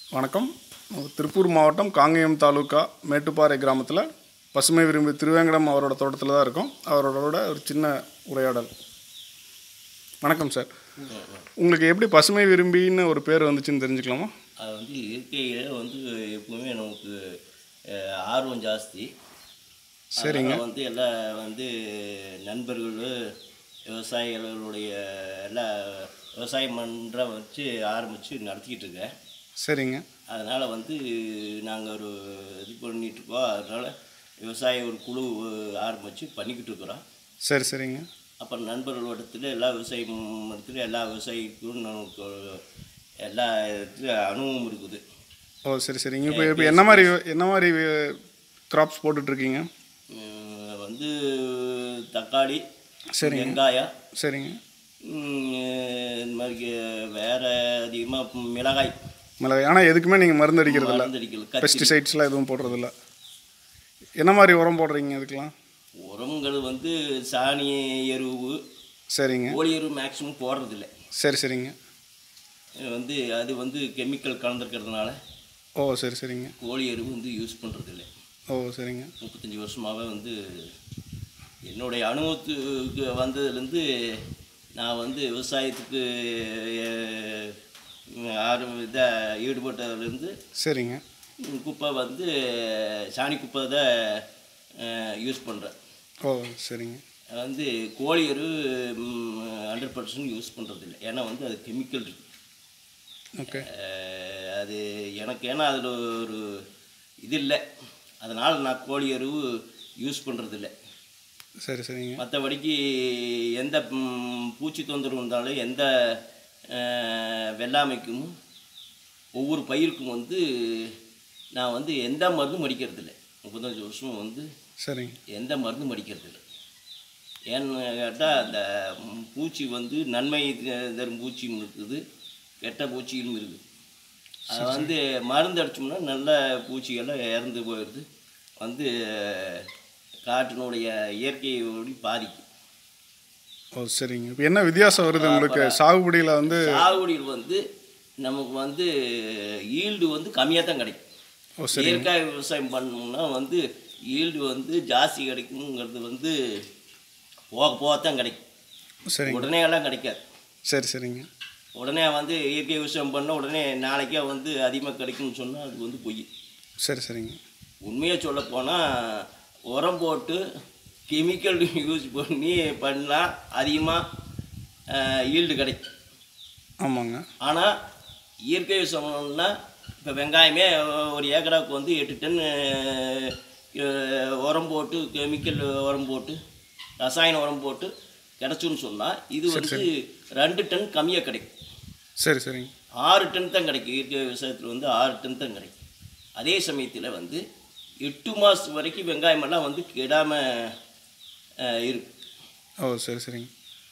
வணக்கம் திருப்பூர் மாவட்டம் காங்கேயம் தாலுக்கா மேட்டுப்பாறை கிராமத்தில் பசுமை விரும்பி திருவேங்கடம் அவரோட தோட்டத்தில் தான் இருக்கோம் அவரோட ஒரு சின்ன உரையாடல் வணக்கம் சார் உங்களுக்கு எப்படி பசுமை விரும்பின்னு ஒரு பேர் வந்துச்சுன்னு தெரிஞ்சுக்கலாமா அது வந்து இயற்கையில் வந்து எப்பவுமே நமக்கு அஹ், ஆர்வம் ஜாஸ்தி சரிங்க. அதனால வந்து எல்லா வந்து நண்பர்கள் விவசாயிகளுடைய எல்லா விவசாய மன்றம் வச்சு ஆரம்பித்து நடத்திக்கிட்டு இருக்கேன் சரிங்க அதனால் வந்து நாங்கள் ஒரு இது பண்ணிட்டு இருக்கோம் அதனால் விவசாய ஒரு குழு ஆரம்பித்து பண்ணிக்கிட்டு இருக்கிறோம் சரி சரிங்க அப்புறம் நண்பர்களோடத்தில் எல்லா விவசாய மரத்தில் எல்லா விவசாயிக்கும் நமக்கு ஒரு- எல்லா இதுல அனுபவம் இருக்குது ஓ சரி சரிங்க இப்போ இப்போ என்ன மாதிரி என்ன மாதிரி கிராப்ஸ் போட்டுட்ருக்கீங்க உம், வந்து தக்காளி சரிங்க. வெங்காயம் சரிங்க உம், இந்த மாதிரி வேறு அதிகமாக மிளகாய் மிளகாய் ஆனால் எதுக்குமே நீங்கள் மருந்து அடிக்கிறதில்ல மருந்து அடிக்கல கத்திரி பெஸ்டிசைட்ஸ்லாம் எதுவும் போடுறதில்ல என்ன மாதிரி உரம் போடுறீங்க அதுக்கெலாம் உரங்கள் வந்து சாணி எருவு சரிங்க கோழி எருவு மேக்ஸிமம் போடுறதில்ல சரி சரிங்க இது வந்து அது வந்து கெமிக்கல் கலந்துருக்கிறதுனால ஓ சரி சரிங்க கோழி எருவு வந்து யூஸ் பண்ணுறதில்ல ஓ சரிங்க முப்பத்தஞ்சு வருஷமாகவே வந்து என்னுடைய அனுபவத்துக்கு வந்ததுலேருந்து நான் வந்து விவசாயத்துக்கு அஹ், ஆர்வம் இதாக ஈடுபட்டதுலேருந்து சரிங்க குப்பை வந்து சாணி குப்பை தான் யூஸ் பண்ணுறேன் ஓ சரிங்க வந்து கோழி எரு ஹண்ட்ரட் பர்சன்ட் யூஸ் பண்ணுறதில்ல ஏன்னா வந்து அது கெமிக்கல் இருக்குது ஓகே அஹ் அது எனக்கு ஏன்னா அதில் ஒரு இது இல்லை அதனால் நான் கோழி எருவு யூஸ் பண்ணுறதில்ல சரி சரிங்க மற்றபடிக்கு எந்த ம், பூச்சி தொந்தரவு இருந்தாலும் எந்த அஹ், வெள்ளாமைக்கும் ஒவ்வொரு பயிருக்கும் வந்து நான் வந்து எந்த மருந்தும் அடிக்கிறதில்ல முப்பத்தஞ்சு வருஷம் வந்து சரிங்க எந்த மருந்தும் அடிக்கிறதில்ல ஏன்னு கேட்டால் அந்த ம், பூச்சி வந்து நன்மை த- தரும் பூச்சியும் இருக்குது கெட்ட பூச்சியும் இருக்குது அது வந்து மருந்து அடிச்சோம்னா நல்ல பூச்சிகள்லாம் இறந்து போயிடுது வந்து காட்டினுடைய இயற்கையோடு பாதிக்கும் ஓ சரிங்க இப்போ என்ன வித்தியாசம் வருது உங்களுக்கு சாகுபடியில் வந்து சாகுடியில் வந்து நமக்கு வந்து ஈல்டு வந்து கம்மியாக தான் கிடைக்கும் ஓ சரி இயற்கை விவசாயம் பண்ணோம்னா வந்து ஈல்டு வந்து ஜாஸ்தி கிடைக்குங்கிறது வந்து போக போக தான் கிடைக்கும் சரிங்க உடனே எல்லாம் கிடைக்காது சரி சரிங்க உடனே வந்து இயற்கை விவசாயம் பண்ண உடனே நாளைக்கே வந்து அதிகமாக கிடைக்கும்னு சொன்னால் அது வந்து பொய் சரி சரிங்க உண்மையாக சொல்ல போனால் உரம் போட்டு கெமிக்கல் யூஸ் பண்ணி பண்ணால் அதிகமாக ஈல்டு கிடைக்கும் ஆமாங்க ஆனால் இயற்கை விவசாயம்னா இப்போ வெங்காயமே ஒரு ஏக்கராவுக்கு வந்து எட்டு டன் அஹ், அஹ், உரம் போட்டு கெமிக்கல் உரம் போட்டு ரசாயன உரம் போட்டு கிடச்சுன்னு சொன்னால் இது வந்து ரெண்டு டன் கம்மியாக கிடைக்கும் சரி சரிங்க ஆறு டன் தான் கிடைக்கும் இயற்கை விவசாயத்தில் வந்து ஆறு டன் தான் கிடைக்கும் அதே சமயத்தில் வந்து எட்டு மாதம் வரைக்கும் வெங்காயமெல்லாம் வந்து கெடாமல் இருக்கும் ஓ சரி சரிங்க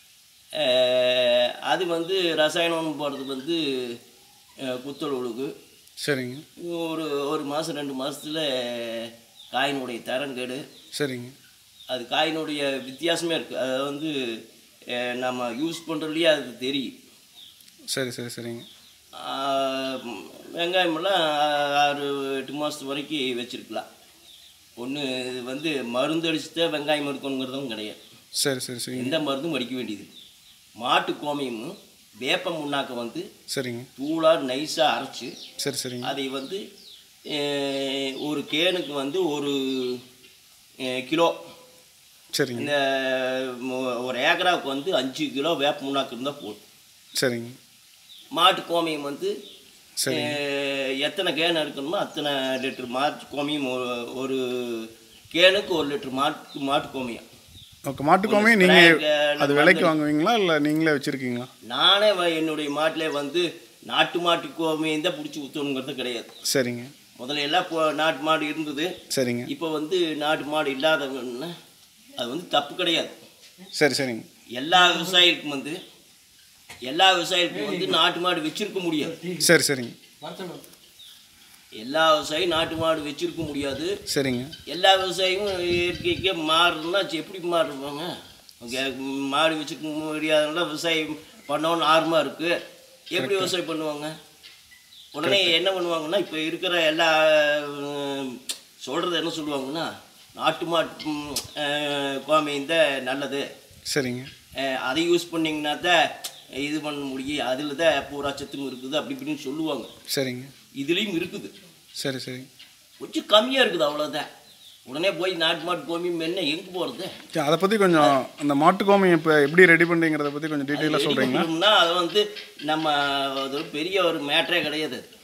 அஹ், அது வந்து ரசாயனம் போடுறது வந்து அஹ், குத்தல் ஒழுகு சரிங்க ஒரு ஒரு மாதம் ரெண்டு மாதத்தில் காயினுடைய தரம் கெடு சரிங்க அது காயினுடைய வித்தியாசமே இருக்குது அதை வந்து அஹ், நம்ம யூஸ் பண்ணுறதுலையே அது தெரியும் சரி சரி சரிங்க ஆஹ், வெங்காயமெல்லாம் ஆறு எட்டு மாதத்து வரைக்கும் வச்சுருக்கலாம் ஒன்று வந்து மருந்து அடிச்சுட்டு வெங்காயம் இருக்கணுங்கிறதும் கிடையாது சரி சரி சரிங்க எந்த மருந்தும் அடிக்க வேண்டியது மாட்டு கோமியமும் வேப்ப முன்னாக்க வந்து சரிங்க தூளாக நைஸாக அரைச்சி சரி சரிங்க அதை வந்து அஹ், ஒரு கேனுக்கு வந்து ஒரு அஹ், கிலோ சரிங்க இந்த மு- ஒரு ஏக்கராவுக்கு வந்து அஞ்சு கிலோ வேப்ப முன்னாக்கு இருந்தால் போதும் சரிங்க மாட்டு கோமியம் வந்து சரி அஹ், எத்தனை கேன் எடுக்கணுமோ அத்தனை லிட்டர் மாட்டு கோமியம் ஒரு- ஒரு கேனுக்கு ஒரு லிட்டர் மாட்டு மாட்டு கோமியம் ஓகே மாட்டுக்கோமே நீங்கள் ஸ்ப்ரே அது விலைக்கு வாங்குவீங்களா இல்லை நீங்களே வச்சுருக்கீங்களா நானே வ- என்னுடைய மாட்டிலே வந்து நாட்டு மாட்டு கோமியம் தான் பிடிச்சி ஊற்றணுங்கிறது கிடையாது சரிங்க முதல்ல எல்லாம் இப்போ நாட்டு மாடு இருந்தது சரிங்க இப்போ வந்து நாட்டு மாடு இல்லாதவங்கன்னா அது வந்து தப்பு கிடையாது சரி சரிங்க எல்லா விவசாயிக்கும் வந்து எல்லா விவசாயிக்கும் வந்து நாட்டு மாடு வச்சிருக்க முடியாது சரி சரிங்க எல்லா விவசாயியும் நாட்டு மாடு வச்சிருக்க முடியாது சரிங்க எல்லா விவசாயியும் இயற்கைக்கே மாறுனா எப்படி மாறுவாங்க இங்க மாடு வச்சுக்க முடியாதனால விவசாயம் பண்ணணும்னு ஆர்வமாக இருக்குது எப்படி விவசாயம் பண்ணுவாங்க உடனே என்ன பண்ணுவாங்கன்னா இப்போ இருக்கிற எல்லா சொல்கிறது என்ன சொல்லுவாங்கன்னா நாட்டு மாட்டு ம், அஹ், கோமியம் தான் நல்லது சரிங்க அஹ், அதை யூஸ் பண்ணிங்கன்னா தான் இது பண்ண முடியும் அதில் தான் பூரா சத்தும் இருக்குது அப்படி இப்படின்னு சொல்லுவாங்க சரிங்க இதுலேயும் இருக்குது சரி சரிங்க கொஞ்சம் கம்மியாக இருக்குது அவ்வளோதான் உடனே போய் நாட்டு மாட்டு கோமியம் என்ன எங்கே போகிறது சரி, அதை பற்றி கொஞ்சம் அந்த மாட்டுக்கோமி இப்போ எப்படி ரெடி பண்ணுறீங்கிறத பற்றி கொஞ்சம் டீட்டெயிலாக சொல்கிறீங்களா சொல்கிறீங்கன்னா அது வந்து நம்ம அது ஒரு பெரிய ஒரு மேட்டரே கிடையாது அது.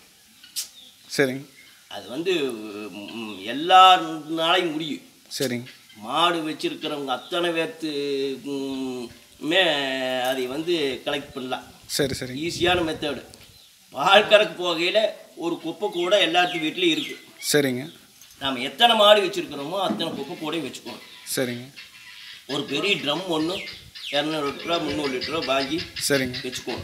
சரிங்க அது வந்து ம், எல்லா நாளையும் முடியும் சரிங்க மாடு வச்சிருக்கிறவங்க அத்தனை பேர்த்து ம், மே அதை வந்து கலெக்ட் பண்ணலாம் சரி சரிங்க ஈஸியான மெத்தடு பால் கறக்கு போகையில் ஒரு குப்பை கூட எல்லாத்து வீட்லேயும் இருக்குது சரிங்க நாம் எத்தனை மாடு வச்சுருக்கிறோமோ அத்தனை குப்பை கூடையும் வச்சுக்கணும் சரிங்க ஒரு பெரிய ட்ரம் ஒன்று இரநூறு லிட்டரா முந்நூறு லிட்டரா வாங்கி சரிங்க வச்சுக்கணும்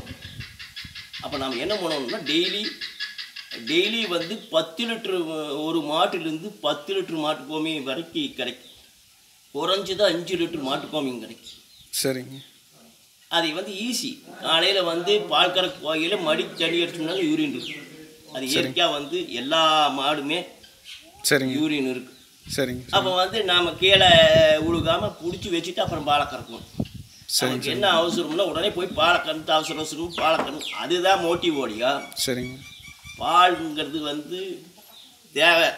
அப்போ நாம் என்ன பண்ணணும்னா டெய்லி டெய்லி வந்து பத்து லிட்ரு ஒரு மாட்டுலேருந்து பத்து லிட்ரு மாட்டு கோமியம் வரைக்கும் கிடைக்கும் குறைஞ்சது அஞ்சு லிட்டர் மாட்டு கோமியம் கிடைக்கும் சரிங்க அது வந்து ஈஸி காலையில் வந்து பால் கறக்கு போகையில் மடி தண்ணி எடுத்தோம்னாலும் யூரின் இருக்கு அது இயற்கையாக வந்து எல்லா மாடுமே சரிங்க யூரின் இருக்கு சரிங்க அப்போ வந்து நாம் கீழே உழுகாம பிடிச்சி வச்சுட்டு அப்புறம் பாலை கறக்கணும் சரிங்க நமக்கு என்ன அவசரம்னா உடனே போய் பாலை கறந்து அவசர அவசரம் பாலை கறந்து அதுதான் மோட்டிவ் ஓடியா சரிங்க பால்ங்கிறது வந்து தேவை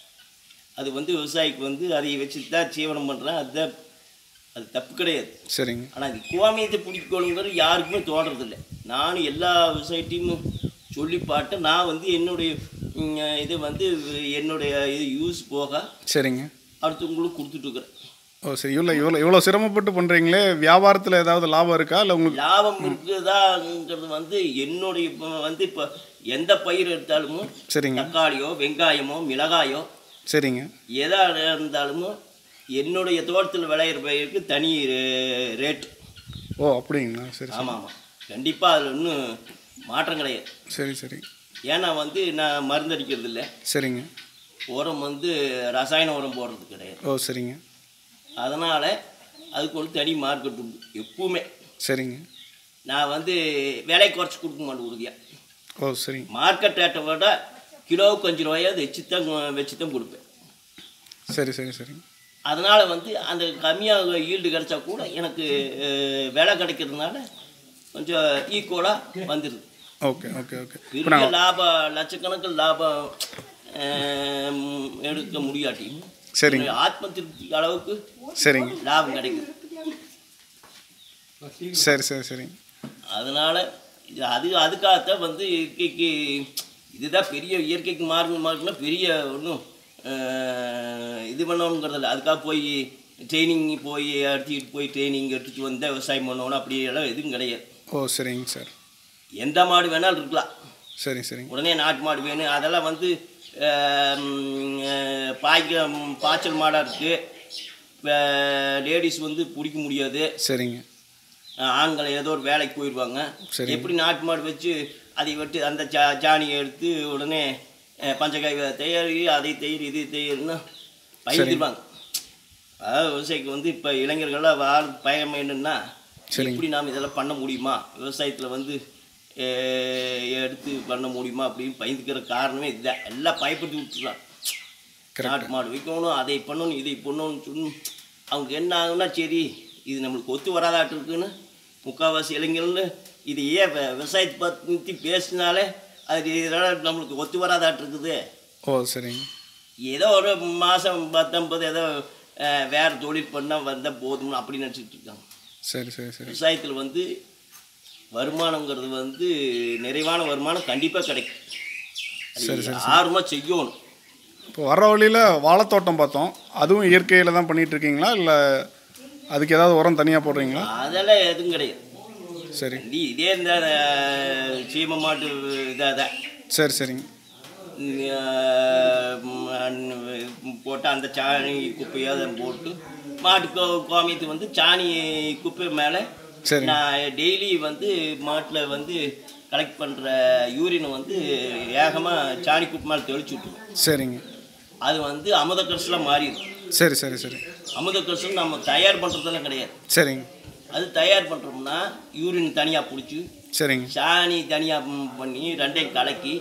அது வந்து விவசாயிக்கு வந்து அதை வச்சு தான் ஜீவனம் பண்ணுறேன் அதுதான் அது தப்பு கிடையாது சரிங்க ஆனால் அது கோமியத்தை பிடிக்கணுங்கிறது யாருக்குமே தோன்றதில்லை நானும் எல்லா விவசாயிட்டையும் சொல்லி பாட்டு நான் வந்து என்னுடைய ம், இது வந்து என்னுடைய இது யூஸ் போக சரிங்க அடுத்தவங்களுக்கு கொடுத்துட்ருக்குறேன் ஓ சரி இவ்வளோ இவ்வளோ இவ்வளோ சிரமப்பட்டு பண்ணுறீங்களே வியாபாரத்தில் ஏதாவது லாபம் இருக்கா இல்லை உங்களுக்கு லாபம் இருக்குதாங்கிறது வந்து என்னுடைய இப்போ வந்து இப்போ எந்த பயிர் எடுத்தாலும் சரிங்க தக்காளியோ வெங்காயமோ மிளகாயோ சரிங்க எதா இருந்தாலும் என்னுடைய தோட்டத்தில் விளையிற பயிருக்கு தனி ரே- ரேட் ஓ அப்படிங்களா சரி சரி ஆமாம் ஆமாம் கண்டிப்பாக அதில் ஒன்றும் மாற்றம் கிடையாது சரி சரி ஏன்னா வந்து நான் மருந்து அடிக்கிறது இல்லை சரிங்க உரம் வந்து ரசாயன உரம் போடுறது கிடையாது ஓ சரிங்க அதனால் அதுக்கு ஒரு தனி மார்க்கெட் உண்டு எப்பவுமே சரிங்க நான் வந்து விலை குறைச்சி கொடுக்க மாட்டேன் உறுதியாக ஓ சரிங்க மார்க்கெட் ரேட்டை விட கிலோவுக்கு அஞ்சு ரூபாயாவது வச்சு தான் வச்சு தான் கொடுப்பேன் சரி சரி சரிங்க அதனால் வந்து அந்த கம்மியாக ஈல்டு கிடைச்சா கூட எனக்கு அஹ், விலை கிடைக்கிறதுனால கொஞ்சம் ஈக்குவலாக வந்துடுது ஓகே ஓகே ஓகே இப்போ பெரிய நாங்கள் லாபம் லட்சக்கணக்கில் லாபம் அஹ், எடுக்க முடியாட்டியும் சரிங்க என்னுடைய ஆத்ம திருப்தி அளவுக்கு சரிங்க லாபம் கிடைக்குது சரி சரி சரிங்க அதனால் இது அது அதுக்காகத்தான் வந்து இயற்கைக்கு இதுதான் பெரிய இயற்கைக்கு மாறுங்க மாறுனா பெரிய ஒன்றும் இது பண்ணணுங்கிறதில்ல அதுக்காக போய் ட்ரைனிங் போய் எடுத்துக்கிட்டு போய் ட்ரைனிங் எடுத்துட்டு வந்து விவசாயம் பண்ணணும் அப்படி எல்லாம் எதுவும் கிடையாது ஓ சரிங்க சார் எந்த மாடு வேணாலும் இருக்கலாம் சரிங்க சரிங்க உடனே நாட்டு மாடு வேணும் அதெல்லாம் வந்து அஹ், ம், அஹ், பாய்க்க ம், பாய்ச்சல் மாடாக இருக்குது லேடிஸ் வந்து பிடிக்க முடியாது சரிங்க அஹ் ஆண்கள் ஏதோ ஒரு வேலைக்கு போயிடுவாங்க சரி. எப்படி நாட்டு மாடு வச்சு அதை வெட்டி அந்த ஜா ஜானியை எடுத்து உடனே அஹ், பஞ்சகாய் தயாரி அதை தயிர் இது தயிர்னு பயந்துருவாங்க அதாவது விவசாயிக்கு வந்து இப்போ இளைஞர்கள்லாம் வாழ் பயம் என்னன்னா சரிங்க. எப்படி நாம் இதெல்லாம் பண்ண முடியுமா விவசாயத்தில் வந்து அஹ், எடுத்து பண்ண முடியுமா அப்படின்னு பயந்துக்கிற காரணமே இதுதான் எல்லாம் பயப்படுத்தி விட்டுறான் கரெக்ட் நாட்டு மாடு வைக்கணும் அதை பண்ணணும் இதை பண்ணணும்னு சொல்லி அவங்க என்ன ஆகுனா சரி இது நம்மளுக்கு ஒத்து வராதாட்டு இருக்குன்னு முக்கால்வாசி இளைஞர்கள் இது ஏன் வி- விவசாயத்தை பற்றி பேசினாலே அது இதனால் நம்மளுக்கு ஒத்து வராதாட்டு இருக்குது ஓ சரிங்க ஏதோ ஒரு மாதம் பத்தொம்பது ஏதோ அஹ், வேற தொழில் பண்ணால் வந்தால் போதும்னு அப்படி நினச்சிட்டு இருக்காங்க சரி சரி சரி விவசாயத்தில் வந்து வருமானங்கிறது வந்து நிறைவான வருமானம் கண்டிப்பாக கிடைக்கும் சரி, அது ஆர்வமாக செய்யணும் இப்போ வர வழியில் வாழைத்தோட்டம் பார்த்தோம் அதுவும் இயற்கையில் தான் பண்ணிட்டு இருக்கீங்களா இல்லை அதுக்கு ஏதாவது உரம் தனியாக போடுறீங்களா அதெல்லாம் எதுவும் கிடையாது சரி நீ இதே இந்த அஹ், சீம மாட்டு இதாக தான் சரி சரிங்க போட்டு அந்த சாணி குப்பையை அதை போட்டு மாட்டு கோ கோமியத்துக்கு வந்து சாணி குப்பை மேலே சரி நான் டெய்லி வந்து மாட்டில் வந்து கலெக்ட் பண்ணுற யூரினை வந்து ஏகமாக சாணி குப்பை மேலே தெளிச்சு விட்டுருவோம் சரிங்க அது வந்து அமுத கரிசலாக மாறிடும் சரி சரி சரி அமுத கரிசல் நம்ம தயார் பண்ணுறதெல்லாம் கிடையாது சரிங்க அது தயார் பண்ணுறோம்னா யூரின் தனியாக பிடிச்சி சரிங்க சாணி தனியாக பண்ணி ரெண்டையும் கலக்கி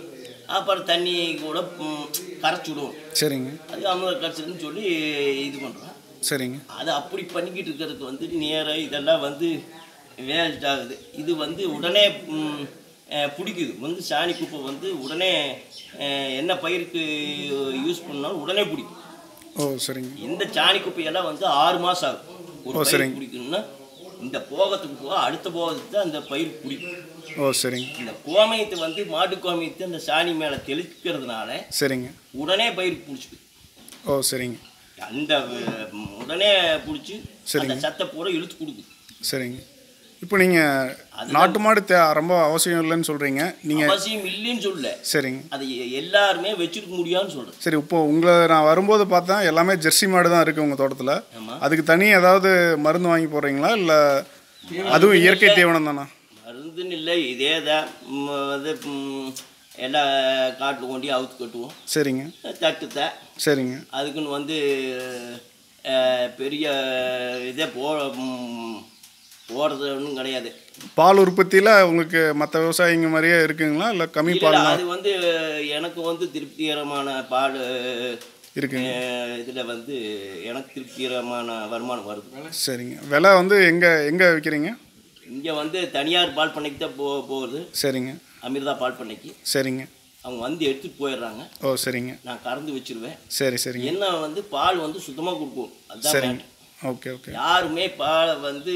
அப்புறம் தண்ணி கூட ம், கரைச்சி விடுவோம் சரிங்க அது அமிர்த கரைச்சல்னு சொல்லி இது பண்ணுறோம் சரிங்க அது அப்படி பண்ணிக்கிட்டு இருக்கிறதுக்கு வந்து நேரம் இதெல்லாம் வந்து வேஸ்ட் ஆகுது இது வந்து உடனே ம், அஹ், பிடிக்குது வந்து சாணி குப்பை வந்து உடனே அஹ், என்ன பயிருக்கு யூஸ் பண்ணாலும் உடனே பிடிக்கும் ஓ சரிங்க இந்த சாணி குப்பையெல்லாம் வந்து ஆறு மாதம் ஆகும் ஒரு ஓ, பயிர் சரிங்க. பிடிக்கணும்னா இந்த போகத்துக்கு போக அடுத்த போகத்துக்கு தான் அந்த பயிர் பிடிக்கும் ஓ சரிங்க இந்த கோமயத்தை வந்து மாட்டு கோமயத்தை அந்த சாணி மேலே தெளிக்கிறதுனால சரிங்க உடனே பயிர் பிடிச்சிக்குது ஓ சரிங்க அந்த அஹ், உடனே பிடிச்சி சரிங்க. அந்த சத்தை பூரா இழுத்து கொடுக்குது சரிங்க இப்போ நீங்கள் நாட்டு மாடு தே ரொம்ப அவசியம் இல்லைன்னு சொல்கிறீங்க நீங்கள் அவசியம் இல்லைன்னு சொல்லல சரிங்க அது எ- எல்லாருமே வச்சிருக்க முடியாதுன்னு சொல்றேன் சரி இப்போ உங்களை நான் வரும்போது பார்த்தா எல்லாமே ஜெர்சி மாடு தான் இருக்குது உங்கள் தோட்டத்தில் ஆமா அதுக்கு தனி ஏதாவது மருந்து வாங்கி போடுறீங்களா இல்லை அதுவும் இயற்கை தீவனம் தானா மருந்துன்னு இல்லை இதே தான் ம், வந்து ம், எல்லா காட்டில் கொண்டு அவுத்து கட்டுவோம் சரிங்க தட்டுத்த சரிங்க அதுக்குன்னு வந்து அஹ், பெரிய இதே போ ம், போடுறது ஒன்றும் கிடையாது பால் உற்பத்தியில் உங்களுக்கு மற்ற விவசாயிங்க மாதிரியே இருக்குங்களா இல்லை கம்மி இல்ல, பால் இல்ல, அது வந்து எனக்கு வந்து திருப்திகரமான பால் இருக்குங்க இதில் வந்து எனக்கு திருப்திகரமான வருமானம் வருது சரிங்க விலை வந்து எங்கே எங்கே விற்கிறீங்க இங்கே வந்து தனியார் பால் பண்ணைக்கு தான் போ போகுது சரிங்க அமிர்தா பால் பண்ணைக்கு சரிங்க அவங்க வந்து எடுத்துகிட்டு போயிடுறாங்க ஓ சரிங்க நான் கறந்து வச்சிருவேன் சரி சரிங்க என்ன வந்து பால் வந்து சுத்தமாக கொடுக்கும் அதுதான் சரிங்க matter. ஓகே ஓகே யாருமே பாலை வந்து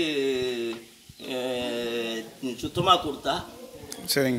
சுத்தமாக கொடுத்தா சரிங்க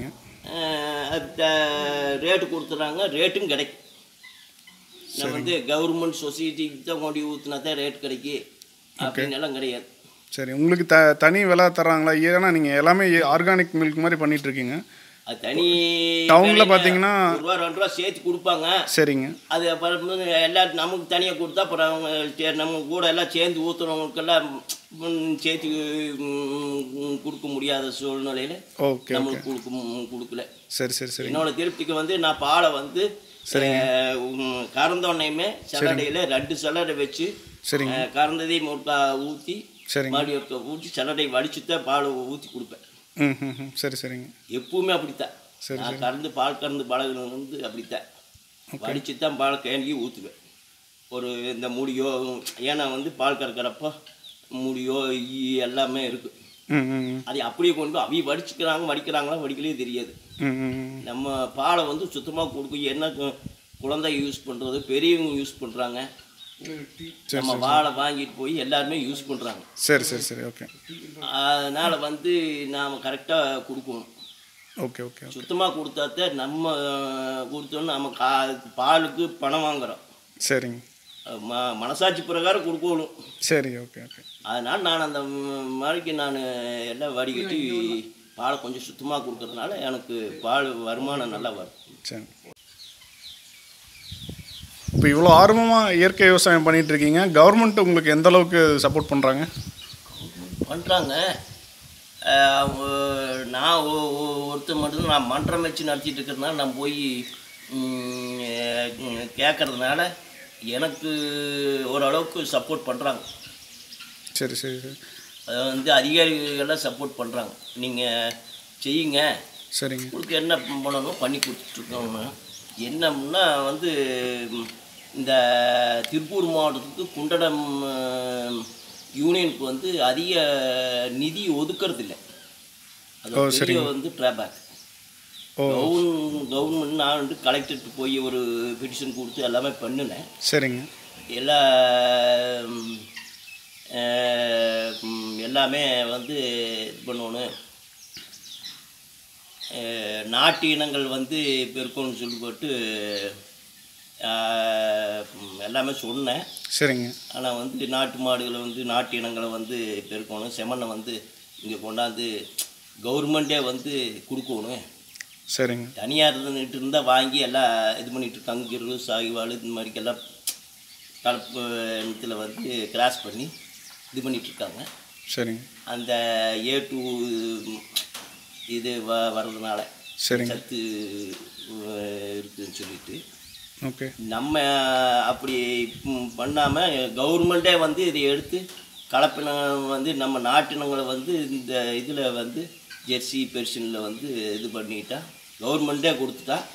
ரேட்டு கொடுத்துட்றாங்க ரேட்டும் கிடைக்கும் நம்ம வந்து கவர்மெண்ட் சொசைட்டிக்கு தான் கொண்டு ஊற்றினா தான் ரேட் கிடைக்கி அப்படின்னு எல்லாம் கிடையாது சரி உங்களுக்கு த தனி விலை தர்றாங்களா ஏன்னா நீங்கள் எல்லாமே ஆர்கானிக் மில்க் மாதிரி பண்ணிட்டு இருக்கீங்க அது தனி டவுன்ல விலைங்க பாத்தீங்கன்னா- ஒரு ரூபா ரெண்டு ரூபா சேர்த்து கொடுப்பாங்க சரிங்க அது அப்புறம் வந்து எல்லாம் நமக்கு தனியாக கொடுத்தா அப்புறம் அவங்க சே- நம்ம கூட எல்லாம் சேர்ந்து ஊற்றுறவங்களுக்கெல்லாம் ம், சேர்த்து ம், கொடுக்க முடியாத சூழ்நிலையில் ஓகே ஓகே நம்மளுக்கு கொடுக்க ம், கொடுக்கல சரி சரி சரி என்னோட திருப்திக்கு வந்து நான் பாலை வந்து அஹ், உம், கறந்தோடனையுமே சல்லடையில் ரெண்டு சல்லடை வச்சு சரிங்க அஹ், கறந்ததையும் ஒருக்கா ஊற்றி சரிங்க மறுபடியும் ஒருக்கா ஊற்றி சல்லடை வடிச்சு தான் பால் ஊற்றி கொடுப்பேன் ம் ம் ம் சரி சரிங்க எப்பவுமே அப்படித்தான் சரி, நான் கறந்து பால் கறந்து பழகினது வந்து அப்படித்தான் வடிச்சு தான் பால் கேண்டி ஊற்றுவேன் ஒரு இந்த முடியோ ஏன்னா வந்து பால் கறக்கிறப்போ முடியோ ஈ எல்லாமே இருக்குது ம் ம் ம் அதை அப்படியே கொண்டு அவிய வடிச்சுக்கிறாங்க வடிக்கிறாங்களா வடிக்கலே தெரியாது ம் ம் ம் நம்ம பாலை வந்து சுத்தமாக கொடுக்கும் என்ன கு- குழந்தை யூஸ் பண்ணுறது பெரியவங்க யூஸ் பண்ணுறாங்க சரி நம்ம பாலை வாங்கிட்டு போய் எல்லாருமே யூஸ் பண்ணுறாங்க சரி சரி சரி ஓகே அதனால் வந்து நாம் கரெக்டாக கொடுக்கணும் ஓகே ஓகே சுத்தமாக கொடுத்தாத்த நம்ம அஹ், கொடுத்தோன்னு நம்ம கா பாலுக்கு பணம் வாங்குறோம் சரிங்க ம மனசாட்சி பிரகாரம் கொடுக்கணும் சரி ஓகே ஓகே அதனால் நான் அந்த ம், மாதிரிக்கு நான் எல்லாம் வடிகட்டி பாலை கொஞ்சம் சுத்தமாக கொடுக்கறதுனால எனக்கு பால் வருமானம் நல்லா வரும் சரி இப்போ இவ்வளோ ஆர்வமாக இயற்கை விவசாயம் பண்ணிட்டு இருக்கீங்க கவர்மெண்ட் உங்களுக்கு எந்த அளவுக்கு சப்போர்ட் பண்ணுறாங்க பண்ணுறாங்க நான் ஒ- ஒ- ஒருத்தர் மட்டும் நான் மன்றம் வச்சு நடத்திட்டு இருக்கிறதுனால நான் போய் கேட்கறதுனால எனக்கு ஓரளவுக்கு சப்போர்ட் பண்ணுறாங்க சரி சரி சரி அது வந்து அதிகாரிகள்லாம் சப்போர்ட் பண்ணுறாங்க நீங்கள் செய்யுங்க சரிங்க உங்களுக்கு என்ன பண்ணணும் பண்ணி கொடுத்துட்ருக்கோங்க என்னம்னா வந்து ம், இந்த திருப்பூர் மாவட்டத்துக்கு குண்டடம் ம், யூனியனுக்கு வந்து அதிக நிதி ஒதுக்கறது இல்லை அது ஓ, ஒரு பெரிய சரிங்க. வந்து ட்ராபேக் ஓ கவுன் கவர்மெண்ட் நான் வந்து கலெக்டர்கிட்ட போய் ஒரு பெட்டிஷன் கொடுத்து எல்லாமே பண்ணினேன் சரிங்க எல்லா ம், அஹ், ம், எல்லாமே வந்து இது பண்ணணும் அஹ், நாட்டு இனங்கள் வந்து பெருக்கணும்னு சொல்லி போட்டு அஹ், ம், எல்லாமே சொன்னேன் சரிங்க ஆனால் வந்து நாட்டு மாடுகளை வந்து நாட்டு இனங்களை வந்து பெருக்கணும் செமண்ணை வந்து இங்கே கொண்டாந்து கவர்மெண்ட்டே வந்து கொடுக்கணும் சரிங்க தனியார் இருந்துட்டு இருந்தால் வாங்கி எல்லாம் இது பண்ணிட்டு இருக்காங்க கிரு சாகிவாள் இந்த மாதிரிக்கெல்லாம் கலப்பு இனத்தில் வந்து கிராஸ் பண்ணி இது பண்ணிட்டு இருக்காங்க சரிங்க அந்த ஏ டூ இது வ வர்றதுனால சரிங்க சத்து அஹ், இருக்குதுன்னு சொல்லிட்டு ஓகே நம்ம அப்படி பண்ணாமல் கவர்மெண்ட்டே வந்து இதை எடுத்து கலப்பினம் வந்து நம்ம நாட்டினங்களை வந்து இந்த இதில் வந்து ஜெர்சி பெர்ஷனில் வந்து இது பண்ணிட்டா கவர்மெண்ட்டே கொடுத்துட்டா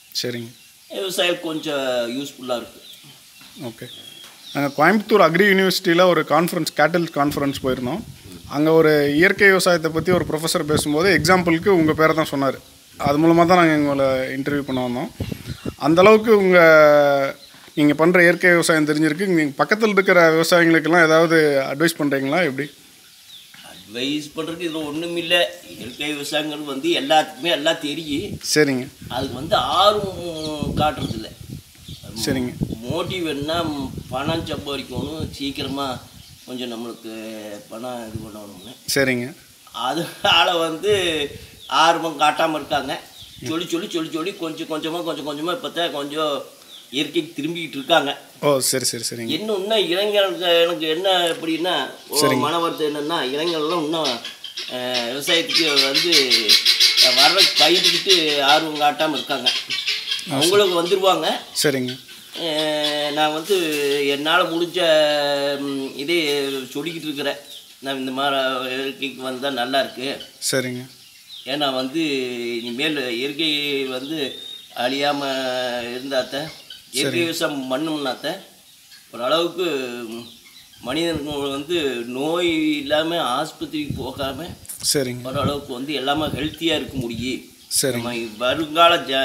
சரிங்க விவசாயம் கொஞ்சம் யூஸ்ஃபுல்லாக இருக்குது ஓகே நாங்கள் கோயம்புத்தூர் அக்ரி யூனிவர்சிட்டியில் ஒரு கான்ஃபரன்ஸ் கேட்டல் கான்ஃபரன்ஸ் போயிருந்தோம் அங்கே ஒரு இயற்கை விவசாயத்தை பற்றி ஒரு ப்ரொஃபஸர் பேசும்போது எக்ஸாம்பிளுக்கு உங்கள் பேரை தான் சொன்னார் அது மூலமாக தான் நாங்கள் எங்களை இன்டர்வியூ பண்ண வந்தோம் அந்த அளவுக்கு உங்கள் நீங்கள் பண்ணுற இயற்கை விவசாயம் தெரிஞ்சிருக்கு நீங்கள் பக்கத்தில் இருக்கிற விவசாயிகளுக்கெல்லாம் ஏதாவது அட்வைஸ் பண்ணுறீங்களா எப்படி அட்வைஸ் பண்ணுறதுக்கு இதில் ஒன்றும் இல்லை இயற்கை விவசாயங்கள் வந்து எல்லாத்துக்குமே எல்லாம் தெரியும் சரிங்க அதுக்கு வந்து ஆர்வம் காட்டுறதில்ல சரிங்க மோட்டிவ் என்ன பணம் சம்பாதிக்கணும் சீக்கிரமாக கொஞ்சம் நம்மளுக்கு பணம் இது பண்ணணும்னு சரிங்க அதனால வந்து ஆர்வம் காட்டாமல் இருக்காங்க சொல்லி சொல்லி சொல்லி சொல்லி கொஞ்சம் கொஞ்சமாக கொஞ்சம் கொஞ்சமாக இப்போ தான் கொஞ்சம் இயற்கைக்கு திரும்பிக்கிட்டு இருக்காங்க ஓ சரி சரி சரிங்க இன்னும் இன்னும் இளைஞர்களுக்கு எனக்கு என்ன எப்படின்னா ஒரு மன வருத்தம் என்னன்னா இளைஞர்கள்லாம் இன்னும் அஹ், விவசாயத்துக்கு வந்து வர்ற பயிர்கிட்டு ஆர்வம் காட்டாமல் இருக்காங்க அவங்களுக்கு வந்துடுவாங்க சரிங்க அஹ், நான் வந்து என்னால் முடிஞ்ச ம், இதே சொல்லிக்கிட்டு இருக்கிறேன் நான் இந்த மாதிரி இயற்கைக்கு வந்தால் நல்லா இருக்கு சரிங்க ஏன்னா வந்து இனிமேல் இயற்கை வந்து அழியாமல் இருந்தாத்த இயற்கை விவசாயம் பண்ணோம்னாத்த ஓரளவுக்கு மனிதனுக்கு வந்து நோய் இல்லாமல் ஆஸ்பத்திரிக்கு போகாமல் சரிங்க ஓரளவுக்கு வந்து எல்லாமே ஹெல்த்தியாக இருக்க முடியும் சரிங்க நம்ம வருங்கால ஜ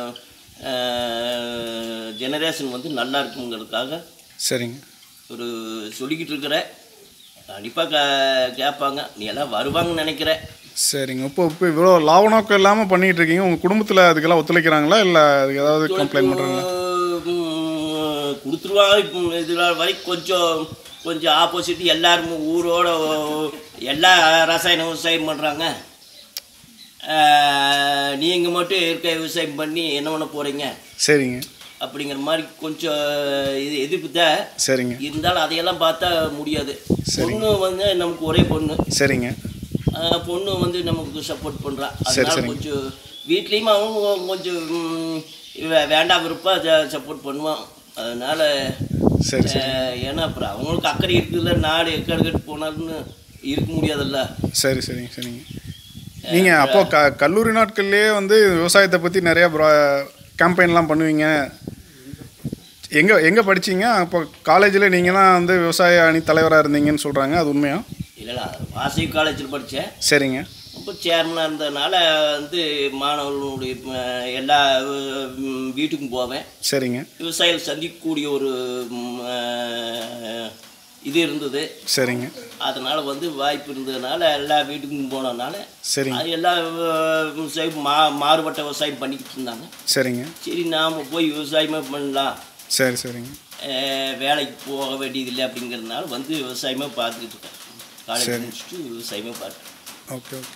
ஜெனரேஷன் வந்து நல்லா இருக்குங்கிறதுக்காக சரிங்க ஒரு சொல்லிக்கிட்டு இருக்கிற கண்டிப்பாக க கேட்பாங்க நீ எல்லாம் வருவாங்கன்னு நினைக்கிறேன் சரிங்க இப்போ இப்போ இவ்வளோ லாப நோக்கம் இல்லாமல் பண்ணிகிட்டு இருக்கீங்க உங்கள் குடும்பத்தில் அதுக்கெல்லாம் ஒத்துழைக்கிறாங்களா இல்லை அதுக்கு ஏதாவது கம்ப்ளைண்ட் பண்ணுறாங்களா ம், கொடுத்துருவாங்க இப்போ இதில் வரைக்கும் கொஞ்சம் கொஞ்சம் ஆப்போசிட் எல்லாரும் ஊரோட எல்லா ரசாயன விவசாயம் பண்ணுறாங்க நீங்கள் மட்டும் இயற்கை விவசாயம் பண்ணி என்ன பண்ண போகிறீங்க சரிங்க அப்படிங்கிற மாதிரி கொஞ்சம் இது எதிர்ப்பு தான் சரிங்க இருந்தாலும் அதையெல்லாம் பார்த்தா முடியாது பொண்ணு வந்து நமக்கு ஒரே பொண்ணு சரிங்க ஆஹ் பொண்ணு வந்து நமக்கு சப்போர்ட் பண்ணுறா சரி, அதனால சரிங்க. கொஞ்சம் வீட்லேயும் அவங்க கொஞ்சம் ம், வே- வேண்டாம் விருப்பா சப்போர்ட் பண்ணுவான் அதனால சரி சரி ஆஹ் ஏன்னா அப்புறம் அவங்களுக்கு அக்கறை இருக்குதுல்ல நாடு எக்கடு கட்டு போனாலும்னு இருக்க முடியாதுல்ல சரி சரிங்க சரிங்க நீங்கள் அப்போ க கல்லூரி நாட்கள்லேயே வந்து விவசாயத்தை பற்றி நிறையா கேம்பெயின்லாம் பண்ணுவீங்க எங்கே எங்கே படிச்சீங்க அப்போ காலேஜில் நீங்கள் தான் வந்து விவசாய அணி தலைவராக இருந்தீங்கன்னு சொல்கிறாங்க அது உண்மையா இல்லைல்ல வாசவி காலேஜில் படித்தேன் சரிங்க இப்போ சேர்மனாக இருந்ததுனால வந்து மாணவர்களுடைய ம- எல்லா ம், வீட்டுக்கும் போவேன் சரிங்க விவசாயிகள் சந்திக்கக்கூடிய ஒரு ம், ஆஹ், இது இருந்தது சரிங்க அதனால் வந்து வாய்ப்பு இருந்ததுனால எல்லா வீட்டுக்கும் போனதுனால சரிங்க அது எல்லா அஹ், விவசாயம் மா மாறுபட்ட விவசாயம் பண்ணிக்கிட்டு இருந்தாங்க சரிங்க சரி நாம் போய் விவசாயமே பண்ணலாம் சரி சரிங்க அஹ், வேலைக்கு போக வேண்டியதில்லை அப்படிங்கிறதுனால வந்து விவசாயமே பார்த்துக்கிட்டு இருக்கேன் காலேஜ் முடிச்சுட்டு விவசாயமே பார்த்து ஓகே ஓகே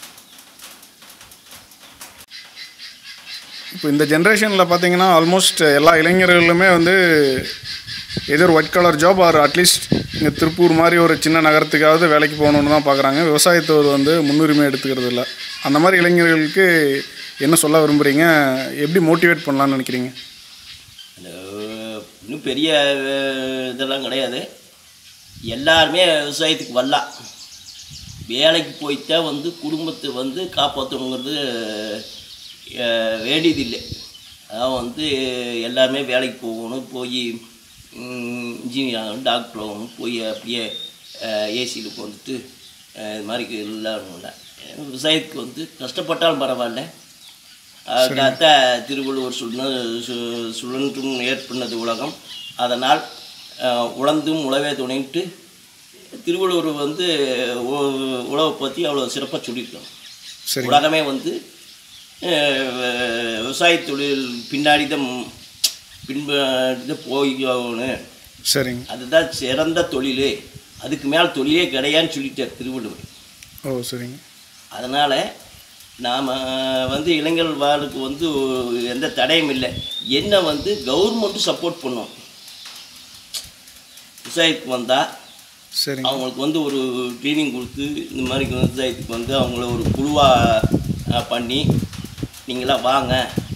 இப்போ இந்த ஜென்ரேஷனில் பார்த்தீங்கன்னா ஆல்மோஸ்ட் எல்லா இளைஞர்களுமே வந்து either white collar job or at least இங்கே திருப்பூர் மாதிரி ஒரு சின்ன நகரத்துக்காவது வேலைக்கு போகணுன்னு தான் பார்க்குறாங்க விவசாயத்தை வந்து முன்னுரிமை எடுத்துக்கிறது இல்லை அந்த மாதிரி இளைஞர்களுக்கு என்ன சொல்ல விரும்புகிறீங்க எப்படி மோட்டிவேட் பண்ணலாம்னு நினைக்கிறீங்க அஹ், இன்னும் பெரிய அஹ், இதெல்லாம் கிடையாது எல்லாருமே விவசாயத்துக்கு வரலாம் வேலைக்கு போய்த்தான் வந்து குடும்பத்தை வந்து காப்பாற்றணுங்கிறது அஹ், வேண்டியதில்லை அதான் வந்து எல்லாருமே வேலைக்கு போகணும் போய் இன்ஜினியர் ஆகணும் டாக்டர் ஆகணும் போய் அப்படியே ஏசியில் உட்காந்துட்டு இது மாதிரி இல்லாமல விவசாயத்துக்கு வந்து கஷ்டப்பட்டாலும் பரவாயில்ல அதுக்காக திருவள்ளுவர் சொன்ன சு- சுழன்றும் ஏற்பண்ணது உலகம் அதனால் அஹ், உழந்தும் உழவே துணைன்ட்டு திருவள்ளுவர் வந்து உ- உழவை பற்றி அவ்வளோ சிறப்பாக சொல்லியிருக்காங்க சரி உலகமே வந்து அஹ், விவசாய தொழில் பின்னாடி தான் பின்பாடி தான் போகணும் சரிங்க அதுதான் சிறந்த தொழில் அதுக்கு மேல் தொழிலே கிடையாதுன்னு சொல்லிட்டார் திருவள்ளுவர் ஓ சரிங்க அதனால் நாம் வந்து இளைஞர் வாழ்க்கு வந்து எந்த தடையும் இல்லை என்ன வந்து கவர்மெண்ட்டு சப்போர்ட் பண்ணும் விவசாயத்துக்கு வந்தால் சரிங்க அவங்களுக்கு வந்து ஒரு ட்ரைனிங் கொடுத்து இந்த மாதிரி விவசாயத்துக்கு வந்து அவங்கள ஒரு குழுவாக பண்ணி நீங்களாம் வாங்க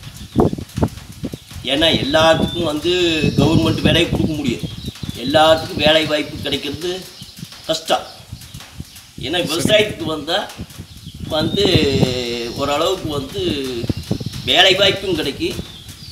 ஏன்னா எல்லாத்துக்கும் வந்து கவர்மெண்ட் வேலையை கொடுக்க முடியாது எல்லாத்துக்கும் வேலை வாய்ப்பு கிடைக்கிறது கஷ்டம் ஏன்னா விவசாயத்துக்கு வந்தால் வந்து ஓரளவுக்கு வந்து வேலை வாய்ப்பும் கிடைக்கி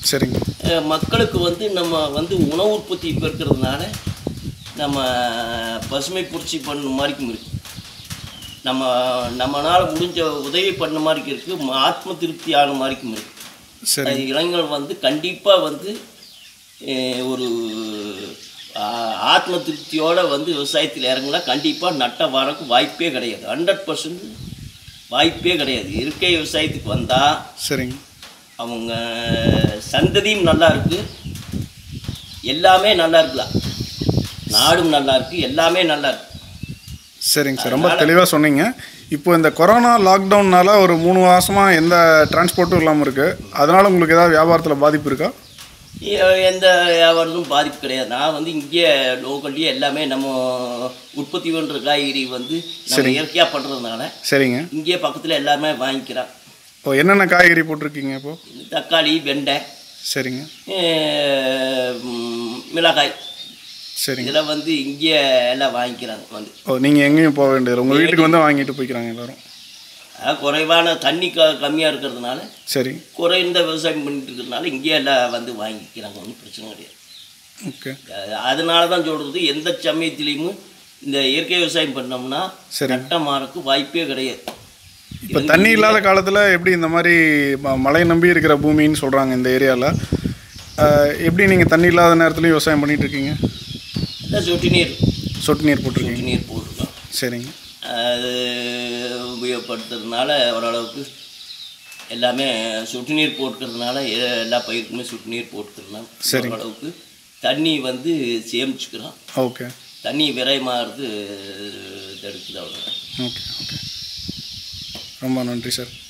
சரிங்க அஹ் மக்களுக்கு வந்து நம்ம வந்து உணவு உற்பத்தி பெருக்கிறதுனால நம்ம பசுமை புரட்சி பண்ண மாதிரிக்கும் இருக்கு நம்ம நம்மளால் முடிஞ்ச உதவி பண்ண மாதிரிக்கும் இருக்குது ஆத்ம திருப்தி ஆன மாதிரிக்கும் இருக்கு சரி அது இளைஞர்கள் வந்து கண்டிப்பாக வந்து அஹ், ஒரு ஆ- ஆத்ம திருப்தியோட வந்து விவசாயத்தில் இறங்கலாம் கண்டிப்பாக நட்ட வரக்கு வாய்ப்பே கிடையாது ஹண்ட்ரட் பர்சன்ட் வாய்ப்பே கிடையாது இயற்கை விவசாயத்துக்கு வந்தால் சரிங்க அவங்க சந்ததியும் நல்லா இருக்கு எல்லாமே நல்லா இருக்கலாம் நாடும் நல்லா இருக்கு எல்லாமே நல்லா இருக்கு சரிங்க சார் ரொம்ப தெளிவாக சொன்னீங்க இப்போ இந்த கொரோனா லாக்டவுன்னால ஒரு மூணு மாதமாக எந்த டிரான்ஸ்போர்ட்டும் இல்லாமல் இருக்குது அதனால் உங்களுக்கு ஏதாவது வியாபாரத்தில் பாதிப்பு இருக்கா எ- எந்த வியாபாரத்தும் பாதிப்பு கிடையாது நான் வந்து இங்கே லோக்கல்லையே எல்லாமே நம்ம உற்பத்தி பண்ணுற காய்கறி வந்து நம்ம இயற்கையாக பண்ணுறதுனால சரிங்க இங்கே பக்கத்தில் எல்லாமே வாங்கிக்கிறோம் ஓ என்னென்ன காய்கறி போட்டிருக்கீங்க இப்போது தக்காளி வெண்டை சரிங்க அஹ், ம், மிளகாய் சரிங்க இதெல்லாம் வந்து இங்கே எல்லாம் வாங்கிக்கிறாங்க வந்து ஓ நீங்கள் எங்கேயும் போக வேண்டியது உங்கள் வீட்டுக்கு வந்து வாங்கிட்டு போய்க்கிறாங்க எல்லாரும் அஹ், குறைவான தண்ணி க கம்மியாக இருக்கிறதுனால சரி குறைந்த விவசாயம் பண்ணிட்டு இருக்கிறதுனால இங்கே எல்லாம் வந்து வாங்கிக்கிறாங்க ஒன்றும் பிரச்சனை கிடையாது ஓகே அஹ் அதனால தான் சொல்கிறது எந்த சமயத்துலேயும் இந்த இயற்கை விவசாயம் பண்ணோம்னா சரி நட்டமாறக்கு வாய்ப்பே கிடையாது இப்போ தண்ணி இல்லாத காலத்தில் எப்படி இந்த மாதிரி ம- மழை நம்பி இருக்கிற பூமின்னு சொல்கிறாங்க இந்த ஏரியாவில் எப்படி நீங்கள் தண்ணி இல்லாத நேரத்துலையும் விவசாயம் பண்ணிட்டு இருக்கீங்க எல்லாம் சொட்டு நீர் சொட்டு நீர் போட்டிருக்கீங்க சொட்டு நீர் போட்டிருக்கோம் சரிங்க அது உபயோகப்படுத்துறதுனால ஓரளவுக்கு எல்லாமே சொட்டு நீர் போட்டுக்கிறதுனால எ- எல்லா பயிருக்குமே சொட்டு நீர் போட்டுக்கிறதுனால சரி. ஓரளவுக்கு தண்ணி வந்து சேமிச்சுக்கிறோம் ஓகே தண்ணி விரைமாறுறது தடுக்குது அவ்வளோதான் ஓகே ஓகே ரொம்ப நன்றி சார்